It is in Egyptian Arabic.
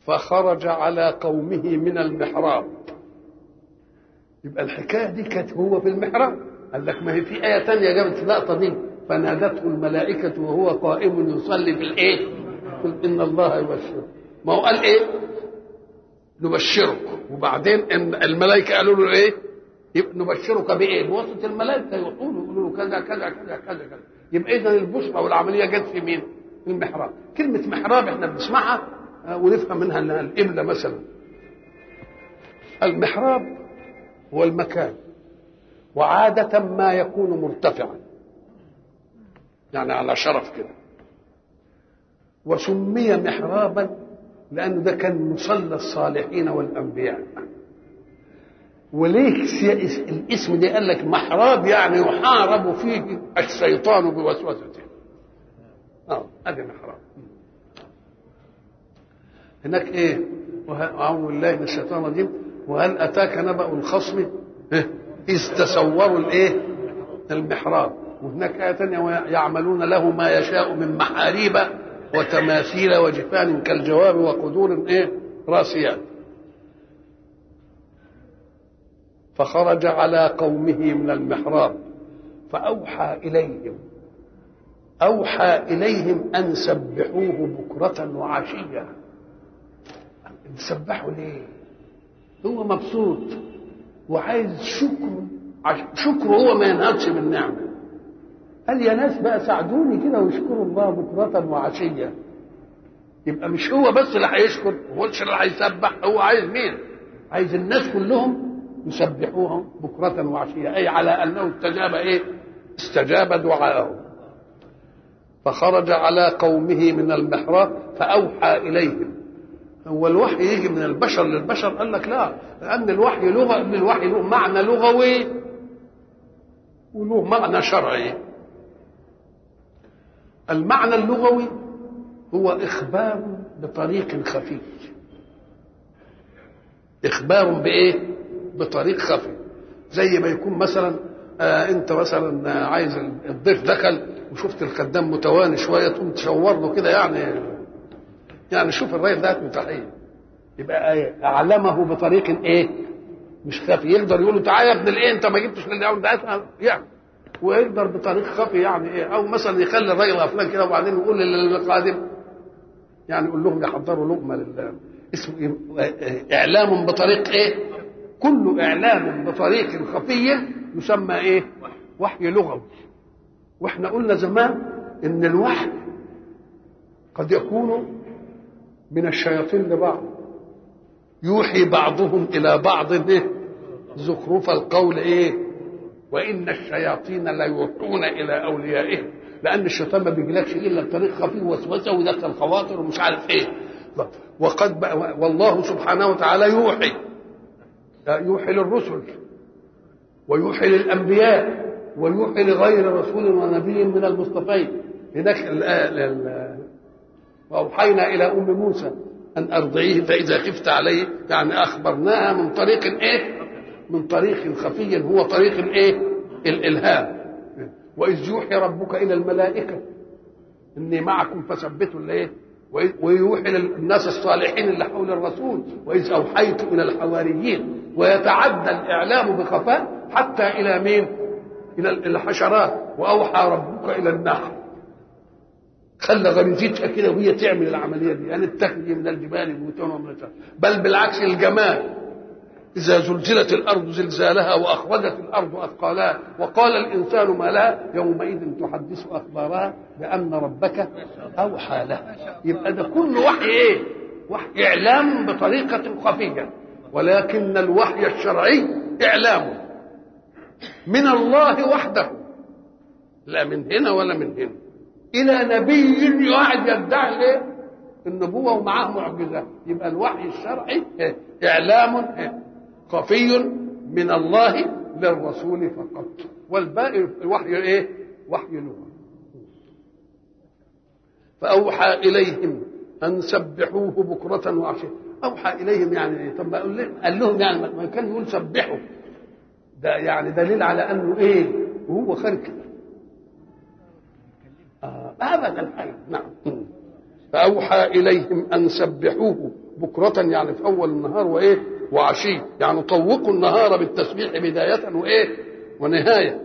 فخرج على قومه من المحراب يبقى الحكايه دي كانت هو في المحراب قال لك ما هي في ايه تانية جابت اللقطه دي فنادته الملائكه وهو قائم يصلي في الايه قل ان الله يبشرك ما هو قال ايه نبشرك وبعدين ان الملائكه قالوا له ايه يبقى نبشرك بايه بواسطه الملائكه يقولوا يقولوا له كذا كذا كذا كذا كذا يبقى اذا البشرى والعمليه جت في مين في المحراب كلمه محراب احنا بنسمعها ونفهم منها انها القبله مثلا المحراب هو المكان وعادة ما يكون مرتفعا يعني على شرف كده وسمي محرابا لأنه ده كان مصلى الصالحين والأنبياء وليه الاسم ده قال لك محراب يعني يحارب فيه الشيطان بوسوسته اه ادي محراب هناك ايه اعوذ بالله من الشيطان الرجيم وهل اتاك نبأ الخصم اذ تصوروا الايه المحراب وهناك آية ثانية يعملون له ما يشاء من محاريب وتماثيل وجفان كالجواب وقدور ايه راسيات فخرج على قومه من المحراب فأوحى إليهم أوحى إليهم أن سبحوه بكرة وعشية سبحوا ليه هو مبسوط وعايز شكر شكر هو ما ينهضش من نعمه قال يا ناس بقى ساعدوني كده واشكروا الله بكرة وعشية يبقى مش هو بس اللي هيشكر هو اللي هيسبح هو عايز مين عايز الناس كلهم يسبحوهم بكرة وعشية أي على أنه استجاب إيه استجاب دعاءه فخرج على قومه من المحراب فأوحى إليهم هو الوحي يجي من البشر للبشر قال لك لا لأن الوحي لغة الوحي له معنى لغوي وله معنى شرعي المعنى اللغوي هو إخبار بطريق خفي إخبار بإيه؟ بطريق خفي زي ما يكون مثلا آه انت مثلا عايز الضيف دخل وشفت الخدام متواني شويه تقوم تشور له كده يعني يعني شوف الراجل ده متحيه يبقى ايه اعلمه بطريق ايه مش خفي يقدر يقول له تعالى يا ابن الايه انت ما جبتش لليوم ده يعني ويقدر بطريق خفي يعني ايه او مثلا يخلي الراجل غفلان كده وبعدين يقول للقادم يعني يقول لهم يحضروا لقمه لله اسمه اعلام بطريق ايه كل اعلام بطريق خفي يسمى ايه وحي لغوي واحنا قلنا زمان ان الوحي قد يكون من الشياطين لبعض يوحي بعضهم الى بعض إيه؟ زخرف القول ايه وان الشياطين ليوحون الى اوليائهم لان الشيطان ما بيجيلكش الا بطريق خفي ووسوسه ويدخل خواطر ومش عارف ايه وقد والله سبحانه وتعالى يوحي يوحي للرسل ويوحي للانبياء ويوحي لغير رسول ونبي من المصطفين هناك واوحينا الى ام موسى ان ارضعيه فاذا خفت عليه يعني اخبرناها من طريق ايه من طريق خفي هو طريق الايه الالهام واذ يوحي ربك الى الملائكه اني معكم فثبتوا الايه ويوحي للناس الصالحين اللي حول الرسول واذ اوحيت الى الحواريين ويتعدى الاعلام بخفاء حتى الى مين الى الحشرات واوحى ربك الى النحل خلى غريزتها كده وهي تعمل العمليه دي يعني اتخذي من الجبال بيوتا ومن بل بالعكس الجمال إذا زلزلت الأرض زلزالها وأخرجت الأرض أثقالها وقال الإنسان ما لها يومئذ تحدث أخبارها بأن ربك أوحى لها يبقى ده كله وحي إيه؟ وحي إعلام بطريقة خفية ولكن الوحي الشرعي إعلام من الله وحده لا من هنا ولا من هنا إلى نبي واحد يدعي إيه؟ النبوة ومعاه معجزة يبقى الوحي الشرعي إيه؟ إعلام إيه؟ خفي من الله للرسول فقط والباقي الوحي ايه وحي لغه فاوحى اليهم ان سبحوه بكره وعشيه اوحى اليهم يعني ايه طب قال لهم قال لهم يعني ما كان يقول سبحوا ده يعني دليل على انه ايه وهو خارج كده آه ابدا حي نعم فأوحى إليهم أن سبحوه بكرة يعني في أول النهار وإيه وعشي يعني طوقوا النهار بالتسبيح بداية وإيه ونهاية